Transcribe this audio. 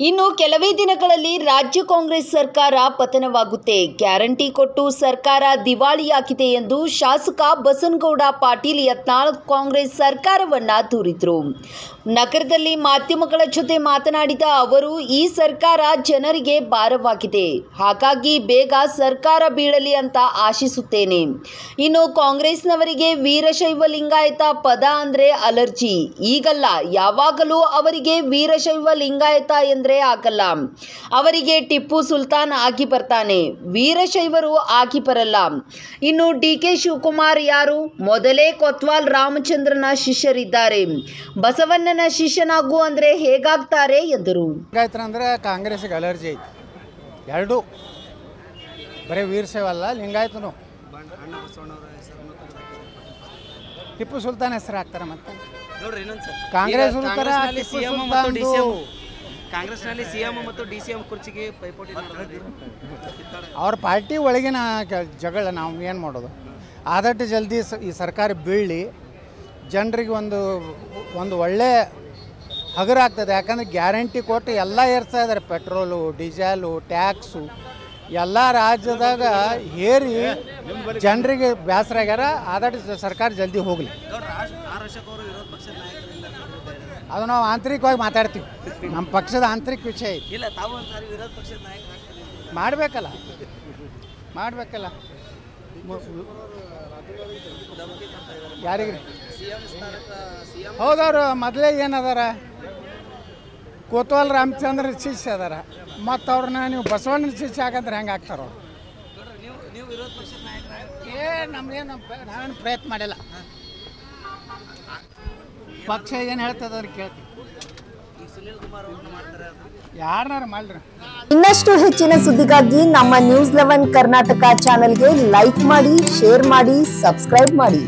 ಇನ್ನು ಕೆಲವೇ ದಿನಗಳಲ್ಲಿ ರಾಜ್ಯ ಕಾಂಗ್ರೆಸ್ ಸರ್ಕಾರ ಪತನವಾಗುತ್ತೆ ಗ್ಯಾರಂಟಿ ಕೊಟ್ಟು ಸರ್ಕಾರ ದಿವಾಳಿಯಾಗಿದೆ ಎಂದು ಶಾಸಕ ಬಸನಗೌಡ ಪಾಟೀಲ್ ಯತ್ನಾಳ್ ಕಾಂಗ್ರೆಸ್ ಸರ್ಕಾರವನ್ನ ದೂರಿದ್ರು ನಗರದಲ್ಲಿ ಮಾಧ್ಯಮಗಳ ಜೊತೆ ಮಾತನಾಡಿದ ಅವರು ಈ ಸರ್ಕಾರ ಜನರಿಗೆ ಭಾರವಾಗಿದೆ ಹಾಗಾಗಿ ಬೇಗ ಸರ್ಕಾರ ಬೀಳಲಿ ಅಂತ ಆಶಿಸುತ್ತೇನೆ ಇನ್ನು ಕಾಂಗ್ರೆಸ್ನವರಿಗೆ ವೀರಶೈವ ಲಿಂಗಾಯತ ಪದ ಅಂದ್ರೆ ಅಲರ್ಜಿ ಈಗಲ್ಲ ಯಾವಾಗಲೂ ಅವರಿಗೆ ವೀರಶೈವ ಲಿಂಗಾಯತ ಎಂದ್ರೆ ಆಗಲ್ಲ ಅವರಿಗೆ ಟಿಪ್ಪು ಸುಲ್ತಾನ್ ಆಗಿ ಬರ್ತಾನೆ ವೀರಶೈವರು ಆಗಿ ಬರಲ್ಲ ಇನ್ನು ಡಿ ಕೆ ಶಿವಕುಮಾರ್ ಯಾರು ಮೊದಲೇ ಕೊತ್ವಾಲ್ ರಾಮಚಂದ್ರನ ಶಿಷ್ಯರಿದ್ದಾರೆ ಬಸವಣ್ಣನ ಶಿಷ್ಯನಾಗು ಅಂದ್ರೆ ಹೇಗಾಗ್ತಾರೆ ಎಂದರು ಲಿಂಗಾಯತರ ಅಂದರೆ ಕಾಂಗ್ರೆಸ್ಗೆ ಅಲರ್ಜಿ ಐತಿ ಎರಡೂ ಬರೀ ವೀರಶೈವಲ್ಲ ಲಿಂಗಾಯತನು ಟಿಪ್ಪು ಸುಲ್ತಾನ್ ಹೆಸರು ಹಾಕ್ತಾರೆ ಮತ್ತೆ ನೋಡ್ರಿ ಇನ್ನೊಂದು ಸರ್ ಕಾಂಗ್ರೆಸ್ ಈಗ ಉತ್ತರ ಕಾಂಗ್ರೆಸ್ನಲ್ಲಿ ಟಿಪ್ಪು CM ಮತ್ತು ಡಿ ಸುಲ್ತಾನ್ದು. ಕಾಂಗ್ರೆಸ್ನಲ್ಲಿ ಸಿಎಂ ಮತ್ತು ಡಿ ಸಿ ಎಂ ಕುರ್ಚಿಗೆ ಪೈಪೋಟಿ ನಡೆದಿದೆ. ಅವ್ರ ಪಾರ್ಟಿ ಒಳಗಿನ ಗ- ಜಗಳ ನಾವು ಏನು ಮಾಡೋದು ಆದಷ್ಟು ಜಲ್ದಿ ಸ- ಈ ಸರ್ಕಾರ ಬೀಳಿ ಜನರಿಗೆ ಒಂದು ಒಂದು ಒಳ್ಳೆ ಹಗುರ ಆಗ್ತದೆ ಯಾಕಂದ್ರೆ ಗ್ಯಾರಂಟಿ ಕೊಟ್ಟು ಎಲ್ಲ ಏರ್ಸ್ತಾ ಇದ್ದಾರೆ ಪೆಟ್ರೋಲು ಡೀಸೆಲು ಟ್ಯಾಕ್ಸು ಎಲ್ಲ ರಾಜ್ಯದಾಗ ಹೇರಿ ಜನರಿಗೆ ಬೇಸರ ಆಗ್ಯಾರ ಆದಷ್ಟು ಸರ್ಕಾರ ಜಲ್ದಿ ಹೋಗಲಿ ಗೌಡ್ರ ಆರ್ ಆರ್ ಅಶೋಕ್ ಅವರು ವಿರೋಧ ಪಕ್ಷದ ನಾಯಕರಿಂದ ಹೇಳಿದ್ದಾರೆ. ಅದು ನಾವು ಆಂತರಿಕವಾಗಿ ಮಾತಾಡ್ತೀವಿ ನಮ್ಮ ಪಕ್ಷದ ಆಂತರಿಕ ವಿಷಯ ಐತಿ ಇಲ್ಲ ತಾವು ಒಂದ್ಸಾರಿ ವಿರೋಧ ಪಕ್ಷದ ನಾಯಕರಾಗ್ತಾರೆ ಮಾಡಬೇಕಲ್ಲ ಮಾಡಬೇಕಲ್ಲ ಯಾರಿಗೆ ಸಿಎಂ ಸ್ಥಾನಕ್ಕೆ ಸಿಎಂ ಹೌದವ್ರು ಮೊದಲೇ ಏನದಾರ ಕೋತ್ವಾಲ್ ರಾಮಚಂದ್ರ ಶಿಷ್ಯ ಅದಾರ ಮತ್ತು ಅವ್ರನ್ನ ನೀವು ಬಸವಣ್ಣನ ಶಿಷ್ಯ ಹಾಕಂದ್ರೆ ಹೆಂಗೆ ಆಗ್ತಾರ ಅವ್ರು ಗೌಡ್ರ ನೀವು ನೀವು ವಿರೋಧ ಪಕ್ಷದ ನಾಯಕರಾಗ ಏ ನಮ್ಗೇನು ನಾವೇನು ಪ್ರಯತ್ನ ಮಾಡಿಲ್ಲ ಪಕ್ಷ ಏನು ಹೇಳ್ತದ ಅವ್ರಿಗೆ ಕೇಳ್ತೀವಿ ಈಗ ಸುನೀಲ್ ಕುಮಾರ್ ಅವ್ರನ್ನ ಮಾಡ್ತಾರೆ ಅದು ಯಾರನ್ನಾರು ಮಾಡ್ರಿ ಇನ್ನಷ್ಟು ಹೆಚ್ಚಿನ ಸುದ್ದಿಗಾಗಿ ನಮ್ಮ ನ್ಯೂಸ್ ಲೆವೆನ್ ಕರ್ನಾಟಕ ಚಾನೆಲ್ಗೆ ಲೈಕ್ ಮಾಡಿ ಶೇರ್ ಮಾಡಿ ಸಬ್ಸ್ಕ್ರೈಬ್ ಮಾಡಿ